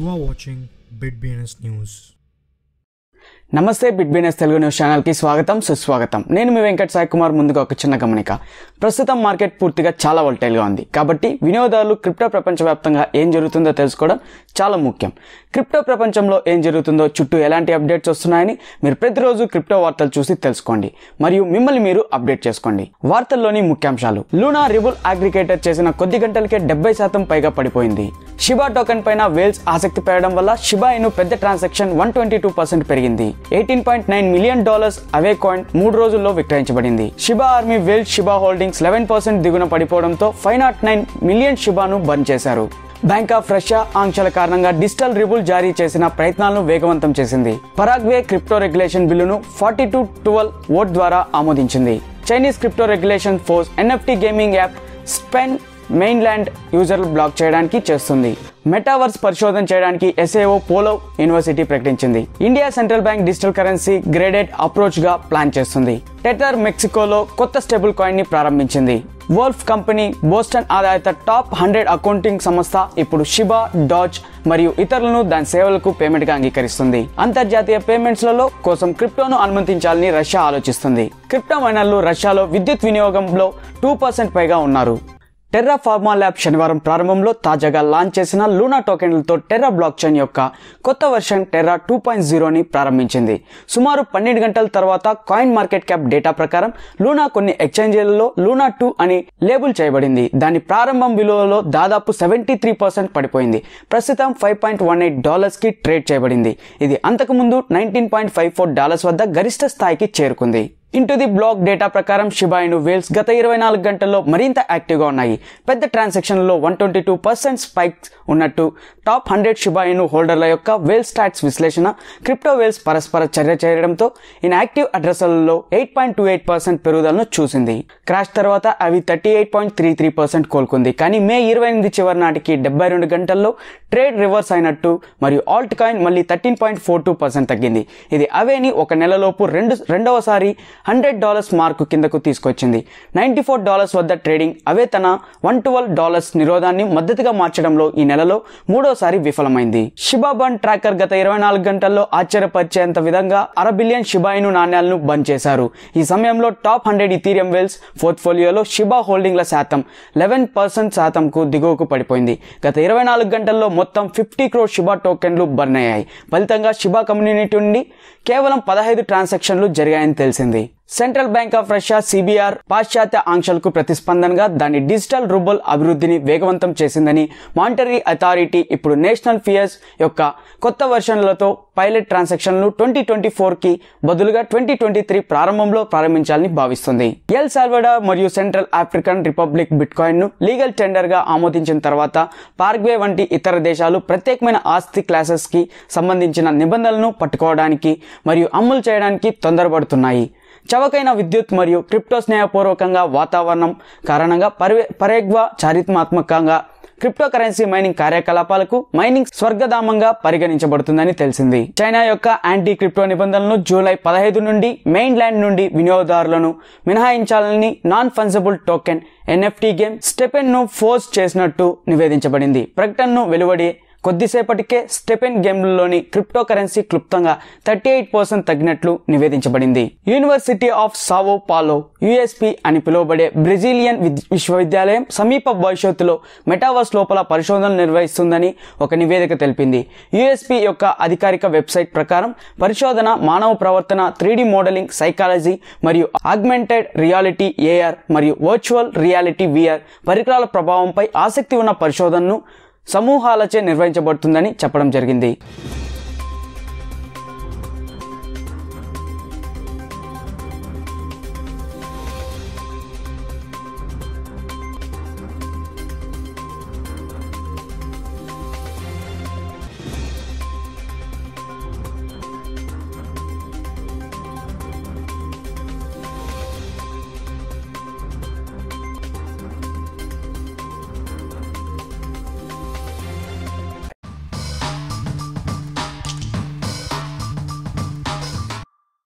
You are watching BitBNS News. నమస్తే bit business Telugu news ఛానల్కి స్వాగతం సుస్వాగతం నేను మీ వెంకట్ సాయి కుమార్ ముందుగా ఒక చిన్న గమనిక ప్రస్తుతం మార్కెట్ పూర్తిగా చాలా వోల్టైల్గా ఉంది కాబట్టి వినియోగదారులు క్రిప్టో ప్రపంచవ్యాప్తంగా ఏం జరుగుతుందో తెలుసుకోవడం చాలా ముఖ్యం క్రిప్టో ప్రపంచంలో ఏం జరుగుతుందో చుట్టూ ఎలాంటి అప్డేట్స్ వస్తున్నాయని మీరు ప్రతిరోజు క్రిప్టో వార్తలు చూసి తెలుసుకోండి మరియు మిమ్మల్ని మీరు అప్డేట్ చేసుకోండి వార్తల్లోని ముఖ్యాంశాలు లూనా రిబుల్ అగ్రిగేటర్ చేసిన కొద్ది గంటలకే డెబ్బై శాతం పైగా పడిపోయింది షిబా టోకెన్ పైన వేల్స్ ఆసక్తి పెరగడం వల్ల షిబా ఇను పెద్ద transaction one twenty two percent పెరిగింది eighteen point nine million dollars అవే కాయిన్ మూడు రోజుల్లో విక్రయించబడింది Shiba army whales Shiba holdings eleven percent దిగున పడిపోవడంతో ఫైవ్ నాట్ నైన్ మిలియన్ షిబాను బంద్ చేశారు బ్యాంక్ ఆఫ్ రష్యా ఆంక్షల కారణంగా డిజిటల్ రిబుల్ జారీ చేసిన ప్రయత్నాలను వేగవంతం చేసింది పరాగ్వే క్రిప్టో రెగ్యులేషన్ బిల్లును ఫార్టీ టు ట్వెల్వ్ ఓట్ ద్వారా ఆమోదించింది Chinese crypto regulation forces NFT gaming app స్పెన్ మెయిన్లాండ్ యూజర్లు బ్లాక్ చేయడానికి చేస్తుంది మెటావర్స్ పరిశోధన చేయడానికి ఎస్ఏఓ పోలో యూనివర్సిటీ ప్రకటించింది India central bank digital currency graded approach గా ప్లాన్ చేస్తుంది టెటర్ మెక్సికోలో కొత్త స్టేబుల్ కాయిన్ ని ప్రారంభించింది వోల్ఫ్ కంపెనీ బోస్టన్ ఆధారిత టాప్ హండ్రెడ్ అకౌంటింగ్ సంస్థ ఇప్పుడు షిబా డాజ్ మరియు ఇతరులను దాని సేవలకు పేమెంట్ గా అంగీకరిస్తుంది అంతర్జాతీయ పేమెంట్స్లలో కోసం క్రిప్టోను అనుమతించాలని రష్యా ఆలోచిస్తుంది క్రిప్టో మైనర్లు రష్యాలో విద్యుత్ వినియోగంలో టూ పర్సెంట్ పైగా ఉన్నారు టెర్రా ఫార్మా ల్యాబ్ శనివారం ప్రారంభంలో తాజాగా లాంచ్ చేసిన లూనా టోకెన్లతో టెర్రా బ్లాక్ చైన్ యొక్క కొత్త వెర్షన్ టెర్రా టూ పాయింట్ జీరోని ప్రారంభించింది సుమారు పన్నెండు గంటల తర్వాత కాయిన్ మార్కెట్ క్యాప్ డేటా ప్రకారం లూనా కొన్ని ఎక్స్చేంజీలలో లూనా టూ అని లేబుల్ చేయబడింది దాని ప్రారంభం విలువలో దాదాపు సెవెంటీ త్రీ పర్సెంట్ పడిపోయింది ప్రస్తుతం five point one eight dollars కి ట్రేడ్ చేయబడింది ఇది అంతకుముందు nineteen point five four dollars వద్ద గరిష్ట స్థాయికి చేరుకుంది ఇంటూ ది బ్లాక్ డేటా ప్రకారం షిబాయిను వేల్స్ గత ఇరవై నాలుగు గంటల్లో మరింత యాక్టివ్గా ఉన్నాయి పెద్ద ట్రాన్సాక్షన్లలో one twenty two percent spikes ఉన్నట్టు టాప్ హండ్రెడ్ షిబాయిను హోల్డర్ల యొక్క వేల్ స్టాట్స్ విశ్లేషణ క్రిప్టో వేల్స్ పరస్పర చర్య చేయడంతో ఇన్ యాక్టివ్ అడ్రస్లలో eight point two eight percent పెరుగుదలను చూసింది క్రాష్ తర్వాత అవి thirty eight point three three percent కోలుకుంది కానీ మే ఇరవై ఎనిమిది చివరి నాటికి డెబ్బై రెండు గంటల్లో ట్రేడ్ రివర్స్ అయినట్టు మరియు ఆల్ట్ కాయిన్ మళ్ళీ thirteen point four two percent తగ్గింది ఇది అవేని ఒక నెలలోపు రెండు రెండవసారి హండ్రెడ్ డాలర్స్ మార్కు కిందకు తీసుకొచ్చింది నైంటీ ఫోర్ డాలర్స్ వద్ద ట్రేడింగ్ అవే తన వన్ ట్వెల్వ్ డాలర్స్ నిరోధాన్ని మద్దతుగా మార్చడంలో ఈ నెలలో మూడోసారి విఫలమైంది షిబాబన్ ట్రాకర్ గత ఇరవై నాలుగు గంటల్లో ఆశ్చర్యపరిచేంత విధంగా అర బిలియన్ షిబాయిను నాణ్యాలను బంద్ చేశారు ఈ సమయంలో టాప్ హండ్రెడ్ ఇథీరియం వెల్స్ పోర్ట్ఫోలియోలో షిబా హోల్డింగ్ల శాతం లెవెన్ పర్సెంట్ శాతంకు దిగువకు పడిపోయింది గత ఇరవై నాలుగు గంటల్లో మొత్తం ఫిఫ్టీ క్రోర్ షిబా టోకెన్లు బర్న్ అయ్యాయి ఫలితంగా షిబా కమ్యూనిటీ నుండి కేవలం పదహైదు ట్రాన్సాక్షన్లు జరిగాయని తెలిసింది central bank of Russia CBR పాశ్చాత్య ఆంక్షలకు ప్రతిస్పందనగా దాని డిజిటల్ రూబల్ అభివృద్ధిని వేగవంతం చేసిందని మానిటరీ అథారిటీ ఇప్పుడు నేషనల్ ఫియర్స్ యొక్క కొత్త వెర్షన్లతో పైలట్ ట్రాన్సాక్షన్లు ట్వంటీ ట్వంటీ ఫోర్కి బదులుగా ట్వంటీ ట్వంటీ త్రీ ప్రారంభంలో ప్రారంభించాలని భావిస్తుంది ఎల్ సాల్వడా మరియు సెంట్రల్ ఆఫ్రికన్ రిపబ్లిక్ బిట్కాయిన్ ను లీగల్ టెండర్ గా ఆమోదించిన తర్వాత పార్గ్వే వంటి ఇతర దేశాలు ప్రత్యేకమైన ఆస్తి క్లాసెస్ కి సంబంధించిన నిబంధనలను పట్టుకోవడానికి మరియు అమలు చేయడానికి తొందరపడుతున్నాయి చవకైన విద్యుత్ మరియు క్రిప్టో స్నేహపూర్వకంగా వాతావరణం కారణంగా పర్వే పరేగ్వా చారిత్రాత్మకంగా క్రిప్టో కరెన్సీ మైనింగ్ కార్యకలాపాలకు మైనింగ్ స్వర్గధామంగా పరిగణించబడుతుందని తెలిసింది చైనా యొక్క యాంటీ క్రిప్టో నిబంధనలను జూలై పదహైదు నుండి మెయిన్ ల్యాండ్ నుండి వినియోగదారులను మినహాయించాలని non fungible token NFT game StepN ను ఫోర్స్ చేసినట్టు నివేదించబడింది ప్రకటనను వెలువడి కొద్దిసేపటికే స్టెపెన్ గేమ్లోని క్రిప్టో కరెన్సీ క్లుప్తంగా థర్టీ ఎయిట్ పర్సెంట్ తగ్గినట్లు నివేదించబడింది university of Sao Paulo USP అని పిలువబడే బ్రెజిలియన్ విశ్వవిద్యాలయం సమీప భవిష్యత్తులో మెటావర్స్ లోపల పరిశోధనలు నిర్వహిస్తుందని ఒక నివేదిక తెలిపింది యుఎస్పి యొక్క అధికారిక వెబ్సైట్ ప్రకారం పరిశోధన మానవ ప్రవర్తన త్రీ మోడలింగ్ సైకాలజీ మరియు ఆగ్మెంటెడ్ రియాలిటీ ఏఆర్ మరియు వర్చువల్ రియాలిటీ విఆర్ పరికరాల ప్రభావంపై ఆసక్తి ఉన్న పరిశోధనను సమూహాలచే నిర్వహించబడుతుందని చెప్పడం జరిగింది